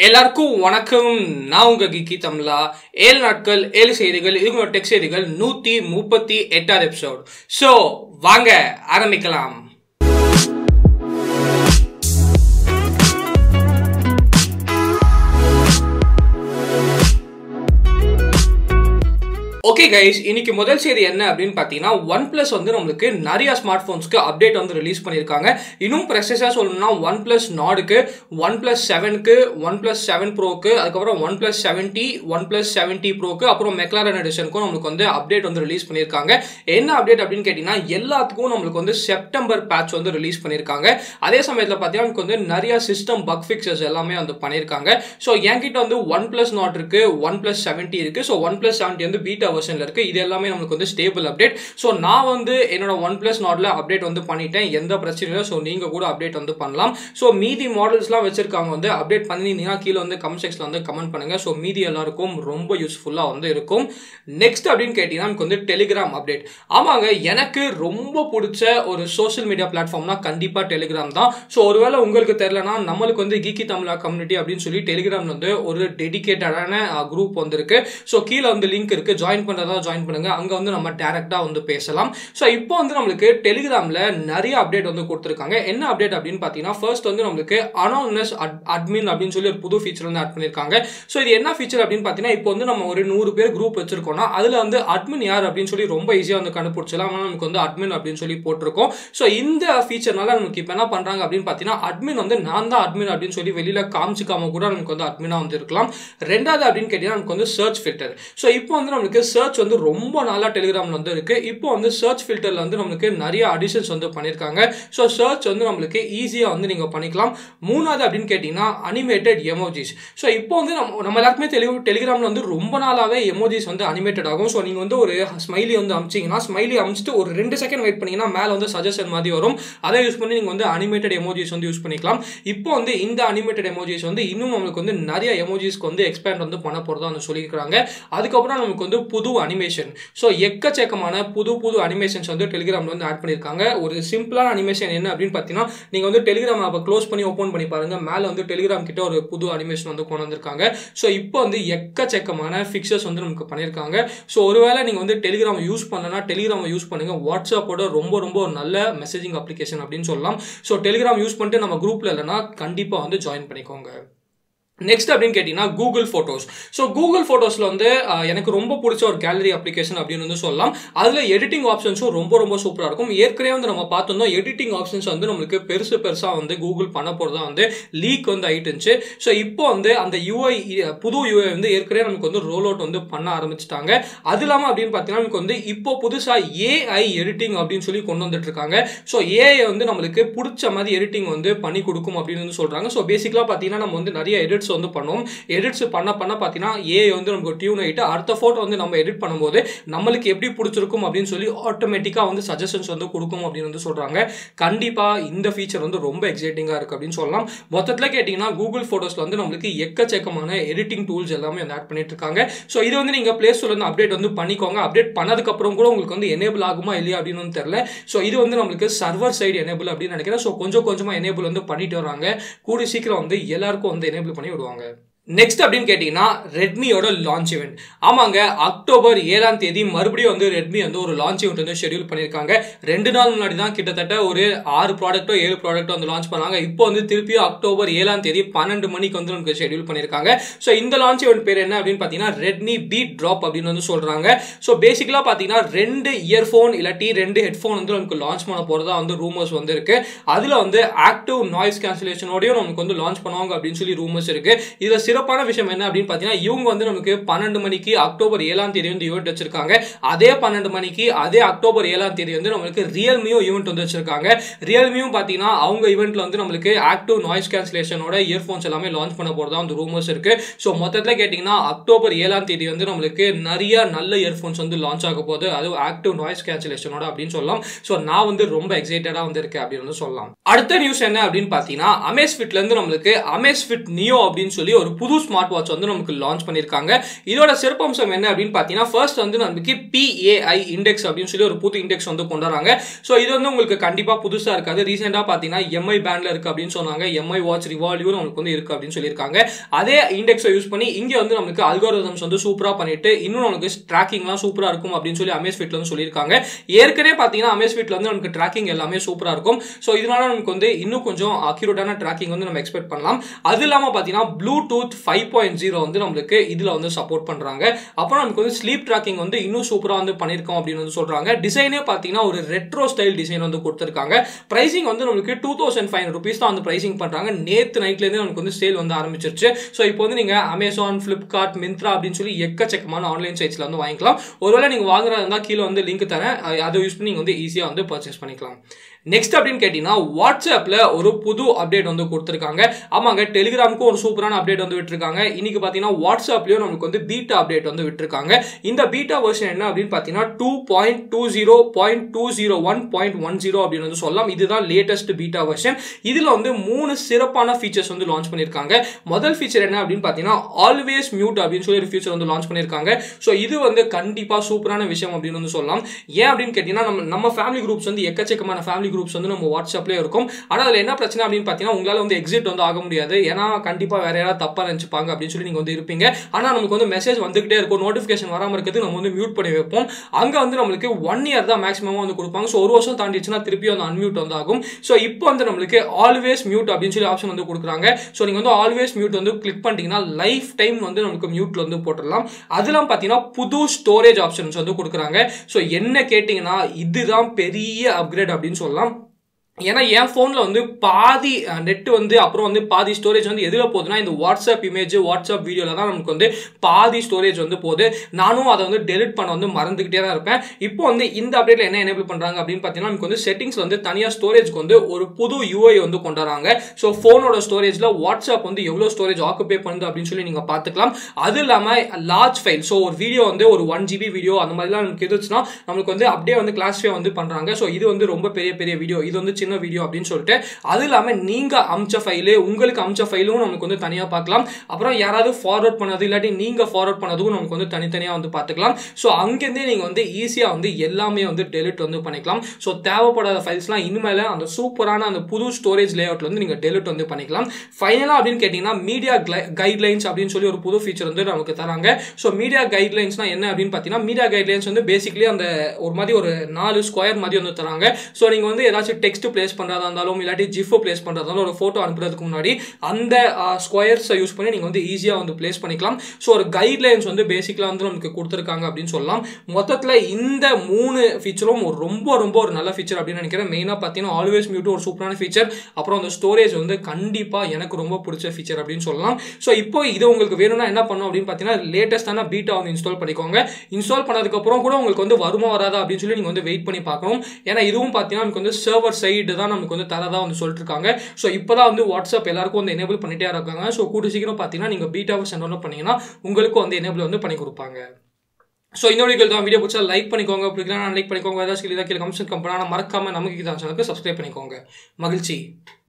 எல்லாருக்கும் வணக்கம் நான் உங்க கிக்கி தமிழா ஏழு நாட்கள் ஏழு செய்திகள் இவங்களோட டெக் செய்திகள் நூத்தி முப்பத்தி எட்டாவது எபிசோட் ஸோ வாங்க ஆரம்பிக்கலாம் ஓகே கைஸ் இன்னைக்கு முதல் செய்தி என்ன அப்படின்னு பார்த்தீங்கன்னா ஒன் பிளஸ் வந்து நம்மளுக்கு நிறைய ஸ்மார்ட் ஃபோன்ஸ்க்கு அப்டேட் வந்து ரிலீஸ் பண்ணியிருக்காங்க இன்னும் ப்ரெசஸாக சொல்லணும்னா ஒன் பிளஸ் நாடுக்கு ஒன் பிளஸ் செவனுக்கு ஒன் பிளஸ் செவன் ப்ரோக்கு அதுக்கப்புறம் one plus seventy one plus seventy ப்ரோக்கு அப்புறம் மெக்லாரன் எடிஷனுக்கும் நம்மளுக்கு வந்து அப்டேட் வந்து ரிலீஸ் பண்ணியிருக்காங்க என்ன அப்டேட் அப்படின்னு கேட்டிங்கன்னா எல்லாத்துக்கும் நம்மளுக்கு வந்து செப்டம்பர் பேட்ச் வந்து ரிலீஸ் பண்ணியிருக்காங்க அதே சமயத்தில் பார்த்தீங்கன்னா நமக்கு வந்து நிறைய சிஸ்டம் பக் ஃபிக்சர்ஸ் எல்லாமே வந்து பண்ணியிருக்காங்க ஸோ என்கிட்ட வந்து ஒன் பிளஸ் நாட் இருக்கு ஒன் பிளஸ் செவன்ட்டி இருக்கு ஸோ ஒன் பிளஸ் செவன்ட்டி வந்து பீட்டா வெர்ஷனில் இருக்கு இது எல்லாமே நமக்கு வந்து ஸ்டேபிள் அப்டேட் ஸோ நான் வந்து என்னோட ஒன் பிளஸ் நாட்ல அப்டேட் வந்து பண்ணிட்டேன் எந்த பிரச்சனையும் இல்லை ஸோ நீங்கள் கூட அப்டேட் வந்து பண்ணலாம் ஸோ மீதி மாடல்ஸ்லாம் வச்சிருக்காங்க வந்து அப்டேட் பண்ணியிருந்தீங்கன்னா கீழே வந்து கமெண்ட் செக்ஷனில் வந்து கமெண்ட் பண்ணுங்க ஸோ மீதி எல்லாருக்கும் ரொம்ப யூஸ்ஃபுல்லாக வந்து இருக்கும் நெக்ஸ்ட் அப்படின்னு கேட்டிங்கன்னா நமக்கு வந்து டெலிகிராம் அப்டேட் ஆமாங்க எனக்கு ரொம்ப பிடிச்ச ஒரு சோஷியல் மீடியா பிளாட்ஃபார்ம்னா கண்டிப்பாக டெலிகிராம் தான் ஸோ ஒருவேளை உங்களுக்கு தெரிலனா நம்மளுக்கு வந்து கீக்கி தமிழா கம்யூனிட்டி அப்படின்னு சொல்லி டெலிகிராம் வந்து ஒரு டெடிக்கேட்டடான குரூப் வந்து இருக்கு ஸோ கீழே வந்து லிங்க் இருக்கு ஜாயின் பண்ணுறதா ஜாயின் பண்ணுங்க அங்கே வந்து நம்ம டேரெக்டாக வந்து பேசலாம் ஸோ இப்போ வந்து நம்மளுக்கு டெலிகிராமில் நிறைய அப்டேட் வந்து கொடுத்துருக்காங்க என்ன அப்டேட் அப்படின்னு பார்த்தீங்கன்னா ஃபர்ஸ்ட் வந்து நம்மளுக்கு அனானஸ் அட்மின் அப்படின்னு சொல்லி ஒரு புது ஃபீச்சர் வந்து ஆட் பண்ணியிருக்காங்க ஸோ இது என்ன ஃபீச்சர் அப்படின்னு பார்த்தீங்கன்னா இப்போ வந்து நம்ம ஒரு நூறு பேர் குரூப் வச்சிருக்கோம்னா அதில் வந்து அட்மின் யார் அப்படின்னு சொல்லி ரொம்ப ஈஸியாக வந்து கண்டுபிடிச்சலாம் ஆனால் நமக்கு வந்து அட்மின் அப்படின்னு சொல்லி போட்டிருக்கோம் ஸோ இந்த ஃபீச்சர்னால நமக்கு இப்போ என்ன பண்ணுறாங்க அப்படின்னு பார்த்தீங்கன்னா அட்மின் வந்து நான் தான் அட்மின் அப்படின்னு சொல்லி வெளியில் காமிச்சிக்காம கூட நமக்கு வந்து அட்மினாக வந்து இருக்கலாம் ரெண்டாவது அப்படின்னு கேட்டீங்கன்னா நமக்கு வந்து சர்ச் ஃபில்டர் ஸோ இப்போ வந்து நம்மளுக்கு சர்ச் வந்து ரொம்ப நாளாக டெலிகிராமில் வந்து இருக்கு இப்போ வந்து சர்ச் ஃபில்டரில் வந்து நம்மளுக்கு நிறைய அடிஷன்ஸ் வந்து பண்ணியிருக்காங்க ஸோ சர்ச் வந்து நம்மளுக்கு ஈஸியாக வந்து நீங்கள் பண்ணிக்கலாம் மூணாவது அப்படின்னு கேட்டிங்கன்னா அனிமேட்டட் எமோஜிஸ் ஸோ இப்போ வந்து நம்ம நம்ம எல்லாருக்குமே தெளிவு டெலிகிராமில் வந்து ரொம்ப நாளாகவே எமோஜிஸ் வந்து அனிமேட்டட் ஆகும் ஸோ நீங்கள் வந்து ஒரு ஸ்மைலி வந்து அமிச்சிங்கன்னா ஸ்மைலி அமிச்சிட்டு ஒரு ரெண்டு செகண்ட் வெயிட் பண்ணிங்கன்னா மேலே வந்து சஜஷன் மாதிரி வரும் அதை யூஸ் பண்ணி நீங்கள் வந்து அனிமேட்டட் எமோஜிஸ் வந்து யூஸ் பண்ணிக்கலாம் இப்போ வந்து இந்த அனிமேட்டட் எமோஜிஸ் வந்து இன்னும் நம்மளுக்கு வந்து நிறைய எமோஜிஸ்க்கு வந்து எக்ஸ்பேண்ட் வந்து பண்ண போகிறதா வந்து சொல்லியிருக்காங்க அதுக்கப்புறம் நமக்கு வந்து புது அனிமேஷன் ஸோ எக்கச்சக்கமான புது புது அனிமேஷன்ஸ் வந்து டெலிகிராமில் வந்து ஆட் பண்ணியிருக்காங்க ஒரு சிம்பிளான அனிமேஷன் என்ன அப்படின்னு பார்த்தீங்கன்னா நீங்கள் வந்து டெலிகிராம் ஆப்பை க்ளோஸ் பண்ணி ஓப்பன் பண்ணி பாருங்க மேலே வந்து டெலிகிராம் கிட்ட ஒரு புது அனிமேஷன் வந்து கொண்டு வந்திருக்காங்க ஸோ இப்போ வந்து எக்கச்சக்கமான ஃபிக்சர்ஸ் வந்து நமக்கு பண்ணியிருக்காங்க ஸோ ஒருவேளை நீங்கள் வந்து டெலிகிராம் யூஸ் பண்ணலன்னா டெலிகிராமை யூஸ் பண்ணுங்க வாட்ஸ்அப்போட ரொம்ப ரொம்ப ஒரு நல்ல மெசேஜிங் அப்ளிகேஷன் அப்படின்னு சொல்லலாம் ஸோ டெலிகிராம் யூஸ் பண்ணிட்டு நம்ம குரூப்பில் இல்லைன்னா கண்டிப்பாக வந்து ஜாயின் பண்ணிக்கோங்க நெக்ஸ்ட் அப்படின்னு கேட்டிங்கன்னா கூகுள் ஃபோட்டோஸ் ஸோ கூகுள் ஃபோட்டோஸில் வந்து எனக்கு ரொம்ப பிடிச்ச ஒரு கேலரி அப்ளிகேஷன் அப்படின்னு வந்து சொல்லலாம் அதில் எடிட்டிங் ஆப்ஷன்ஸும் ரொம்ப ரொம்ப சூப்பராக இருக்கும் ஏற்கனவே வந்து நம்ம பார்த்துருந்தோம் எடிட்டிங் ஆப்ஷன்ஸ் வந்து நம்மளுக்கு பெருசு பெருசாக வந்து கூகுள் பண்ண போகிறதா வந்து லீக் வந்து ஆயிட்டு இருந்துச்சு ஸோ இப்போ வந்து அந்த யூஐ புது யூஐ வந்து ஏற்கனவே நமக்கு வந்து ரோல் அவுட் வந்து பண்ண ஆரம்பிச்சிட்டாங்க அது இல்லாமல் அப்படின்னு பார்த்தீங்கன்னா நமக்கு வந்து இப்போ புதுசாக ஏஐ எடிட்டிங் அப்படின்னு சொல்லி கொண்டு வந்துட்டு இருக்காங்க ஸோ ஏஐ வந்து நம்மளுக்கு பிடிச்ச மாதிரி எடிட்டிங் வந்து பண்ணி கொடுக்கும் அப்படின்னு வந்து சொல்கிறாங்க ஸோ பேசிக்கலாக பார்த்தீங்கன்னா நம்ம வந்து நிறைய எடிட்ஸ் எடிட்ஸ் வந்து பண்ணுவோம் எடிட்ஸ் பண்ண பண்ண பார்த்தீங்கன்னா ஏ வந்து நமக்கு டியூன் ஆகிட்டு அடுத்த ஃபோட்டோ வந்து நம்ம எடிட் பண்ணும்போது நம்மளுக்கு எப்படி பிடிச்சிருக்கும் அப்படின்னு சொல்லி ஆட்டோமேட்டிக்காக வந்து சஜஷன்ஸ் வந்து கொடுக்கும் அப்படின்னு வந்து சொல்கிறாங்க கண்டிப்பாக இந்த ஃபீச்சர் வந்து ரொம்ப எக்ஸைட்டிங்காக இருக்குது அப்படின்னு சொல்லலாம் மொத்தத்தில் கேட்டிங்கன்னா கூகுள் ஃபோட்டோஸில் வந்து நம்மளுக்கு எக்கச்சக்கமான எடிட்டிங் டூல்ஸ் எல்லாமே வந்து ஆட் பண்ணிட்டு இருக்காங்க ஸோ இது வந்து நீங்கள் ப்ளே ஸ்டோர்ல இருந்து அப்டேட் வந்து பண்ணிக்கோங்க அப்டேட் பண்ணதுக்கப்புறம் கூட உங்களுக்கு வந்து எனேபிள் ஆகுமா இல்லையா அப்படின்னு வந்து தெரியல ஸோ இது வந்து நம்மளுக்கு சர்வர் சைடு எனேபிள் அப்படின்னு நினைக்கிறேன் ஸோ கொஞ்சம் கொஞ்சமாக எனேபிள் வந்து பண்ணிட்டு வராங்க கூடி சீக்கிரம் வந்து எல்லாருக்கும் வந்து எனேபிள் பண்ணி விடுவாங்க நெக்ஸ்ட் அப்படின்னு கேட்டிங்கன்னா ரெட்மியோட லான்ச் இவெண்ட் ஆமாங்க அக்டோபர் ஏழாம் தேதி மறுபடியும் வந்து ரெட்மி வந்து ஒரு லான்ச் இவெண்ட் வந்து ஷெடியூல் பண்ணியிருக்காங்க ரெண்டு நாள் முன்னாடி தான் கிட்டத்தட்ட ஒரு ஆறு ப்ராடக்ட்டோ ஏழு ப்ராடக்ட்டோ வந்து லான்ச் பண்ணாங்க இப்போ வந்து திருப்பியும் அக்டோபர் ஏழாம் தேதி பன்னெண்டு மணிக்கு வந்து நமக்கு ஷெடியூல் பண்ணியிருக்காங்க ஸோ இந்த லான்ச் இவெண்ட் பேர் என்ன அப்படின்னு பார்த்தீங்கன்னா ரெட்மி பீட் ட்ராப் அப்படின்னு வந்து சொல்கிறாங்க ஸோ பேசிக்கலாக பார்த்தீங்கன்னா ரெண்டு இயர்ஃபோன் இல்லாட்டி ரெண்டு ஹெட்ஃபோன் வந்து நமக்கு லான்ச் பண்ண போகிறதா வந்து ரூமர்ஸ் வந்து இருக்கு அதில் வந்து ஆக்டிவ் நாய்ஸ் கேன்சலேஷனோடய நமக்கு வந்து லான்ச் பண்ணுவாங்க அப்படின்னு சொல்லி ரூமர்ஸ் இருக்கு இதில் சிறப்பான விஷயம் என்ன அப்படின்னு பார்த்தீங்கன்னா இவங்க வந்து நமக்கு பன்னெண்டு மணிக்கு அக்டோபர் ஏழாம் தேதி வந்து ஈவெண்ட் வச்சிருக்காங்க அதே பன்னெண்டு மணிக்கு அதே அக்டோபர் ஏழாம் தேதி வந்து நம்மளுக்கு ரியல்மியும் ஈவெண்ட் வந்து வச்சிருக்காங்க ரியல்மியும் பார்த்தீங்கன்னா அவங்க ஈவெண்ட்ல வந்து நம்மளுக்கு ஆக்டிவ் நாய்ஸ் கேன்சலேஷனோட இயர்ஃபோன்ஸ் எல்லாமே லான்ச் பண்ண போறதா வந்து ரூமர்ஸ் இருக்கு ஸோ மொத்தத்தில் கேட்டிங்கன்னா அக்டோபர் ஏழாம் தேதி வந்து நம்மளுக்கு நிறைய நல்ல இயர்ஃபோன்ஸ் வந்து லான்ச் ஆக போகுது அதுவும் ஆக்டிவ் நாய்ஸ் கேன்சலேஷனோட அப்படின்னு சொல்லலாம் ஸோ நான் வந்து ரொம்ப எக்ஸைட்டடாக வந்து இருக்கேன் அப்படின்னு சொல்லலாம் அடுத்த நியூஸ் என்ன அப்படின்னு பார்த்தீங்கன்னா அமேஸ் ஃபிட்ல இருந்து நம்மளுக்கு அமேஸ் ஃபிட் நியோ அப்படின்னு சொல்லி ஒரு புது புது ஸ்மார்ட் வாட்ச் வந்து நமக்கு லான்ச் பண்ணியிருக்காங்க இதோட சிறப்பம்சம் என்ன அப்படின்னு பார்த்தீங்கன்னா ஃபர்ஸ்ட் வந்து நமக்கு பிஏஐ இண்டெக்ஸ் அப்படின்னு சொல்லி ஒரு புது இண்டெக்ஸ் வந்து கொண்டு வராங்க ஸோ இது வந்து உங்களுக்கு கண்டிப்பாக புதுசாக இருக்காது ரீசெண்டாக பார்த்தீங்கன்னா எம்ஐ பேண்டில் இருக்குது அப்படின்னு சொன்னாங்க எம்ஐ வாட்ச் ரிவால்யூவும் நமக்கு வந்து இருக்குது அப்படின்னு சொல்லியிருக்காங்க அதே இண்டெக்ஸை யூஸ் பண்ணி இங்கே வந்து நமக்கு அல்கோரிதம்ஸ் வந்து சூப்பராக பண்ணிட்டு இன்னும் நமக்கு ட்ராக்கிங்லாம் சூப்பராக இருக்கும் அப்படின்னு சொல்லி அமேஸ் ஃபிட்ல வந்து சொல்லியிருக்காங்க ஏற்கனவே பார்த்தீங்கன்னா அமேஸ் ஃபிட்ல வந்து நமக்கு ட்ராக்கிங் எல்லாமே சூப்பராக இருக்கும் ஸோ இதனால நமக்கு வந்து இன்னும் கொஞ்சம் அக்யூரேட்டான ட்ராக்கிங் வந்து நம்ம எக்ஸ்பெக்ட் பண்ணலாம் அது இல்லாமல் பார்த்தீங்கன்னா ப்ளூடூத் ஃபைவ் பாயிண்ட் ஜீரோ வந்து நம்மளுக்கு இதில் வந்து சப்போர்ட் பண்ணுறாங்க அப்புறம் நமக்கு வந்து ஸ்லீப் ட்ராக்கிங் வந்து இன்னும் சூப்பராக வந்து பண்ணியிருக்கோம் அப்படின்னு வந்து சொல்கிறாங்க டிசைனே பார்த்தீங்கன்னா ஒரு ரெட்ரோ ஸ்டைல் டிசைன் வந்து கொடுத்துருக்காங்க ப்ரைசிங் வந்து நம்மளுக்கு டூ தௌசண்ட் ஃபைவ் ருபீஸ் தான் வந்து ப்ரைசிங் பண்ணுறாங்க நேற்று நைட்லேருந்து நமக்கு வந்து சேல் வந்து ஆரம்பிச்சிருச்சு ஸோ இப்போ வந்து நீங்கள் அமேசான் ஃப்ளிப்கார்ட் மிந்த்ரா அப்படின்னு சொல்லி எக்கச்சக்கமான ஆன்லைன் சைட்ஸில் வந்து வாங்கிக்கலாம் ஒருவேளை நீங்கள் வாங்குறதா இருந்தால் கீழே வந்து லிங்க் தரேன் அதை யூஸ் பண்ணி நீங்கள் வந்து ஈஸியாக வந்து பர்ச்சேஸ் பண்ணிக்கலாம் நெக்ஸ்ட் அப்படின்னு கேட்டிங்கன்னா வாட்ஸ்அப்பில் ஒரு புது அப்டேட் வந்து கொடுத்துருக்காங்க ஆமாங்க டெலிகிராமுக்கும் ஒரு சூப்பரான அப்டேட் வந்து விட்டுருக்காங்க இன்னைக்கு பார்த்தீங்கன்னா வாட்ஸ்அப்லேயும் நமக்கு வந்து பீட்டா அப்டேட் வந்து விட்டுருக்காங்க இந்த பீட்டா வெர்ஷன் என்ன அப்படின்னு பார்த்தீங்கன்னா two point two zero point two zero one point one zero அப்படின்னு வந்து சொல்லலாம் இதுதான் லேட்டஸ்ட் பீட்டா வெர்ஷன் இதில் வந்து மூணு சிறப்பான ஃபீச்சர்ஸ் வந்து லான்ச் பண்ணியிருக்காங்க முதல் ஃபீச்சர் என்ன அப்படின்னு பார்த்தீங்கன்னா ஆல்வேஸ் மியூட் அப்படின்னு சொல்லி ஒரு ஃபீச்சர் வந்து லான்ச் பண்ணியிருக்காங்க ஸோ இது வந்து கண்டிப்பாக சூப்பரான விஷயம் அப்படின்னு வந்து சொல்லலாம் ஏன் அப்படின்னு கேட்டிங்கன்னா நம்ம நம்ம ஃபேமிலி குரூப்ஸ் வந்து எக்கச்சக்கமான ஃபேமிலி குரூப்ஸ் வந்து நம்ம வாட்ஸ்அப்லேயே இருக்கும் ஆனால் அதில் என்ன பிரச்சனை அப்படின்னு பார்த்தீங்கன்னா உங்களால் வந்து எக்ஸிட் வந்து ஆக முடியாது ஏன்னா கண்டிப்பாக வேற யாராவது தப்பாக நினச்சிப்பாங்க அப்படின்னு சொல்லி நீங்கள் வந்து இருப்பீங்க ஆனால் நமக்கு வந்து மெசேஜ் வந்துகிட்டே இருக்கும் நோட்டிஃபிகேஷன் வராமல் இருக்கிறது நம்ம வந்து மியூட் பண்ணி வைப்போம் அங்கே வந்து நம்மளுக்கு ஒன் இயர் தான் மேக்ஸிமம் வந்து கொடுப்பாங்க ஸோ ஒரு வருஷம் தாண்டிச்சுன்னா திருப்பி வந்து அன்மியூட் வந்து ஆகும் ஸோ இப்போ வந்து நம்மளுக்கு ஆல்வேஸ் மியூட் அப்படின்னு சொல்லி ஆப்ஷன் வந்து கொடுக்குறாங்க ஸோ நீங்கள் வந்து ஆல்வேஸ் மியூட் வந்து கிளிக் பண்ணிட்டீங்கன்னா லைஃப் டைம் வந்து நமக்கு மியூட்ல வந்து போட்டுடலாம் அதெல்லாம் பார்த்தீங்கன்னா புது ஸ்டோரேஜ் ஆப்ஷன்ஸ் வந்து கொடுக்குறாங்க ஸோ என்ன கேட்டிங்கன்னா இதுதான் பெரிய அப்கிரேட் அப்படின்னு சொல்லலாம் ஏன்னா என் ஃபோனில் வந்து பாதி நெட் வந்து அப்புறம் வந்து பாதி ஸ்டோரேஜ் வந்து எதில் போகுதுன்னா இந்த வாட்ஸ்அப் இமேஜ் வாட்ஸ்அப் வீடியோவில் தான் நமக்கு வந்து பாதி ஸ்டோரேஜ் வந்து போகுது நானும் அதை வந்து டெலிட் பண்ண வந்து மறந்துக்கிட்டே தான் இருப்பேன் இப்போ வந்து இந்த அப்டேட்டில் என்ன எனேபிள் பண்ணுறாங்க அப்படின்னு பார்த்தீங்கன்னா நமக்கு வந்து செட்டிங்ஸ் வந்து தனியாக ஸ்டோரேஜ்க்கு வந்து ஒரு புது யூஐ வந்து கொண்டு வராங்க ஸோ ஃபோனோட ஸ்டோரேஜில் வாட்ஸ்அப் வந்து எவ்வளோ ஸ்டோரேஜ் ஆக்குபை பண்ணுது அப்படின்னு சொல்லி நீங்கள் பார்த்துக்கலாம் அது இல்லாமல் லார்ஜ் ஃபைல் ஸோ ஒரு வீடியோ வந்து ஒரு ஒன் ஜிபி வீடியோ அந்த மாதிரிலாம் நமக்கு இருந்துச்சுன்னா நம்மளுக்கு வந்து அப்படியே வந்து கிளாஸிஃபை வந்து பண்ணுறாங்க ஸோ இது வந்து ரொம்ப பெரிய பெரிய வீடியோ இது வந்து சின்ன வீடியோ அப்படின்னு சொல்லிட்டு அது இல்லாமல் நீங்கள் அமிச்ச ஃபைலு உங்களுக்கு அமிச்ச ஃபைலும் நமக்கு வந்து தனியாக பார்க்கலாம் அப்புறம் யாராவது ஃபார்வர்ட் பண்ணது இல்லாட்டி நீங்கள் ஃபார்வர்ட் பண்ணதுக்கும் நமக்கு வந்து தனித்தனியாக வந்து பார்த்துக்கலாம் ஸோ அங்கேருந்தே நீங்கள் வந்து ஈஸியாக வந்து எல்லாமே வந்து டெலிட் வந்து பண்ணிக்கலாம் ஸோ தேவைப்படாத ஃபைல்ஸ்லாம் இனிமேல் அந்த சூப்பரான அந்த புது ஸ்டோரேஜ் லேஅவுட்ல வந்து நீங்கள் டெலிட் வந்து பண்ணிக்கலாம் ஃபைனலாக அப்படின்னு கேட்டிங்கன்னா மீடியா கைட்லைன்ஸ் அப்படின்னு சொல்லி ஒரு புது ஃபீச்சர் வந்து நமக்கு தராங்க ஸோ மீடியா கைட்லைன்ஸ்னா என்ன அப்படின்னு பார்த்தீங்கன்னா மீடியா கைட்லைன்ஸ் வந்து பேசிக்கலி அந்த ஒரு மாதிரி ஒரு நாலு ஸ்கொயர் மாதிரி வந்து தராங்க ஸோ நீங்கள் வந்து ஏதாச்சும் டெக்ஸ்ட் பிளேஸ் பண்ணுறதா இருந்தாலும் இல்லாட்டி ஜிஃபோ பிளேஸ் பண்ணுறதா இருந்தாலும் ஒரு ஃபோட்டோ அனுப்புறதுக்கு முன்னாடி அந்த ஸ்கொயர்ஸை யூஸ் பண்ணி நீங்கள் வந்து ஈஸியாக வந்து பிளேஸ் பண்ணிக்கலாம் ஸோ ஒரு கைட்லைன்ஸ் வந்து பேசிக்கலாக வந்து நமக்கு கொடுத்துருக்காங்க அப்படின்னு சொல்லலாம் மொத்தத்தில் இந்த மூணு ஃபீச்சரும் ஒரு ரொம்ப ரொம்ப ஒரு நல்ல ஃபீச்சர் அப்படின்னு நினைக்கிறேன் மெயினாக பார்த்தீங்கன்னா ஆல்வேஸ் மியூட் ஒரு சூப்பரான ஃபீச்சர் அப்புறம் அந்த ஸ்டோரேஜ் வந்து கண்டிப்பாக எனக்கு ரொம்ப பிடிச்ச ஃபீச்சர் அப்படின்னு சொல்லலாம் ஸோ இப்போ இது உங்களுக்கு வேணும்னா என்ன பண்ணும் அப்படின்னு பார்த்தீங்கன்னா லேட்டஸ்டான பீட்டா வந்து இன்ஸ்டால் பண்ணிக்கோங்க இன்ஸ்டால் பண்ணதுக்கப்புறம் கூட உங்களுக்கு வந்து வருமா வராதா அப்படின்னு சொல்லி நீங்கள் வந்து வெயிட் பண்ணி பார்க்கணும் ஏன்னா இதுவும் பார்த்தீங்கன்னா நமக்கு வந்து சர்வர் சைடு தான் நமக்கு வந்து தரதா வந்து சொல்லிட்டு இருக்காங்க ஸோ இப்போ தான் வந்து வாட்ஸ்அப் எல்லாருக்கும் வந்து எனேபிள் பண்ணிட்டே இருக்காங்க ஸோ கூட்டு சீக்கிரம் பார்த்தீங்கன்னா நீங்கள் பீட்டாவை சென்ட் டவுன்லோட் பண்ணீங்கன்னா உங்களுக்கும் வந்து எனேபிள் வந்து பண்ணி கொடுப்பாங்க ஸோ இந்த வீடியோ தான் வீடியோ பிடிச்சா லைக் பண்ணிக்கோங்க பிடிக்கலாம் லைக் பண்ணிக்கோங்க ஏதாச்சும் கீழே கீழே கமெண்ட்ஸ் கம்பெனி மறக்காம நமக்கு தான் சேனலுக்கு சப்ஸ்கிரைப் பண்ணிக்கோங்க மகிழ்ச்சி